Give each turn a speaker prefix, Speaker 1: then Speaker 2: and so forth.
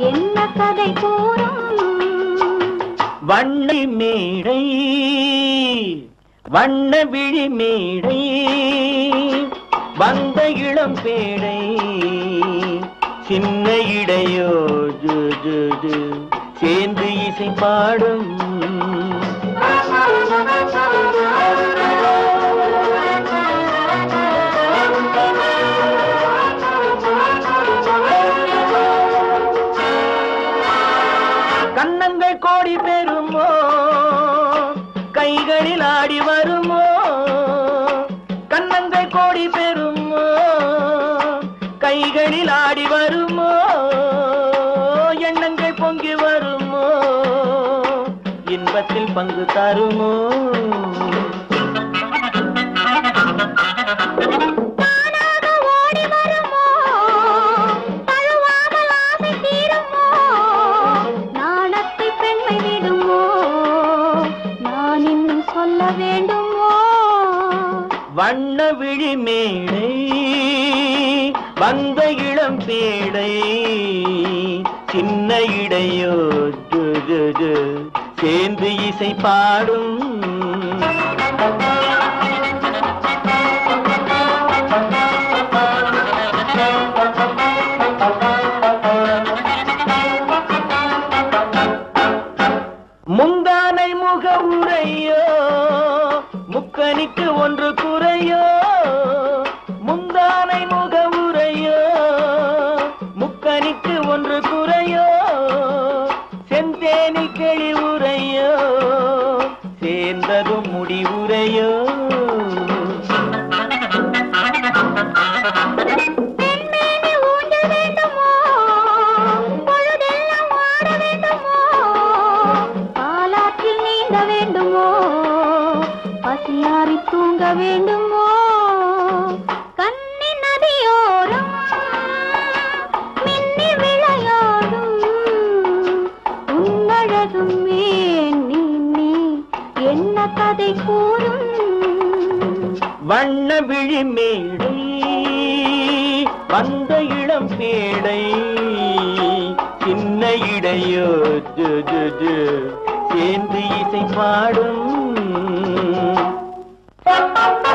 Speaker 1: என்ன கதை கூறும்
Speaker 2: வண்ண மேடை வண்ண விழி மேடை வந்த இளம் பேடை சின்ன இடையோ ஜு ஜு ஜு சேர்ந்து இசை பாடும் கன்னங்கள் கோடி பெறுமோ கைகளில் ஆடி வருமோ கன்னங்கள் கோடி பெறுமோ கைகளில் ஆடி வருமோ எண்ணங்கள் பொங்கி வருமோ இன்பத்தில் பங்கு தருமோ
Speaker 1: தானாக ஓடி வருமோ தழுவாமல் ஆசை தீருமோ நாணத்தை பெண்மை விடுமோ நான் இன்னும் சொல்ல வேண்டுமோ
Speaker 2: வண்ண விழி மேடை வந்த இளம் பேடை சின்ன இடையோ ஜு, ஜு, ஜு, சேர்ந்து இசை பாடும் முந்தானை முக உரையோ முக்கனிக்கு ஒன்று குறையோ முந்தானை முக உரையோ முக்கனிக்கு ஒன்று குறையோ செந்தேனி கிளி உரையோ சேர்ந்ததும் முடிவுரையோ
Speaker 1: பெண்மேனி ஊஞ்சல் வேண்டுமோ பொழுதெல்லாம் ஆட வேண்டுமோ பாலாற்றில் நீந்த வேண்டுமோ பசியாறி தூங்க வேண்டுமோ கன்னி நதியோரம் மின்னி விளையாடும் உன்னழகும் நீ நீ என்ன கதை கூறும்
Speaker 2: வண்ண விழி மேடை வந்த இளம் பேடை சின்ன இடையோ ஜு, ஜு, ஜு, சேர்ந்து இசை பாடும்